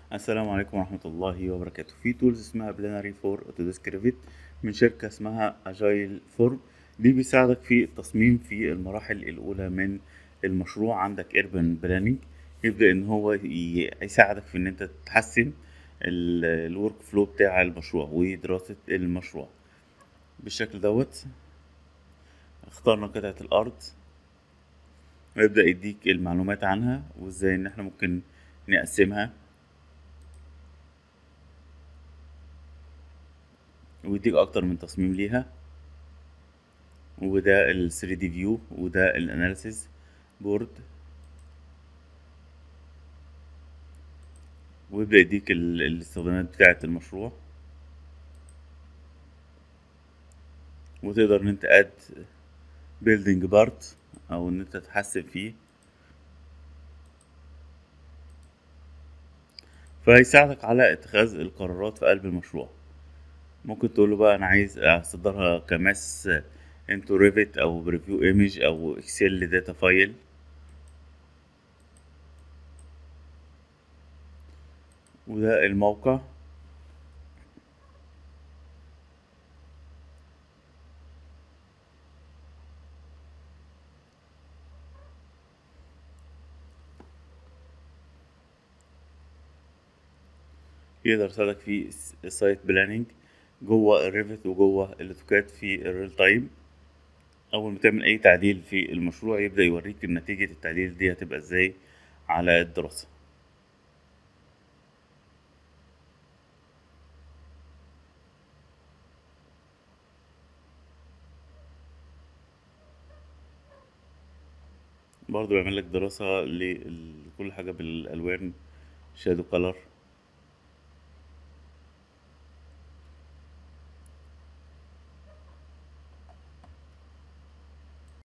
السلام عليكم ورحمة الله وبركاته في تولز اسمها بلانري فور اوتوديسك ريفيت من شركة اسمها اجايل فورم دي بيساعدك في التصميم في المراحل الأولى من المشروع عندك ايربن بلاننج يبدأ ان هو ي- يساعدك في ان انت تحسن الورك فلو بتاع المشروع ودراسة المشروع بالشكل دوت اخترنا قطعة الأرض ويبدأ يديك المعلومات عنها وازاي ان احنا ممكن نقسمها ويديك اكتر من تصميم ليها وده ال 3 دي فيو وده الاناليسيز بورد ويبدأ يديك ال- الاستخدامات بتاعة المشروع وتقدر ان انت اد بيلدينج بارت او ان انت تحسن فيه فيساعدك على اتخاذ القرارات في قلب المشروع ممكن تقول له بقى انا عايز اصدرها كماس انتو ريفت او بريفيو ايمج او اكسل داتا فايل وده الموقع يقدر يساعدك في السايت بلاننج جوه الريفت وجوه الاوتوكاد في الريل تايم اول ما تعمل اي تعديل في المشروع يبدأ يوريك نتيجة التعديل دي هتبقى ازاي على الدراسة برضه بيعمل لك دراسة لكل حاجة بالألوان شادو كولر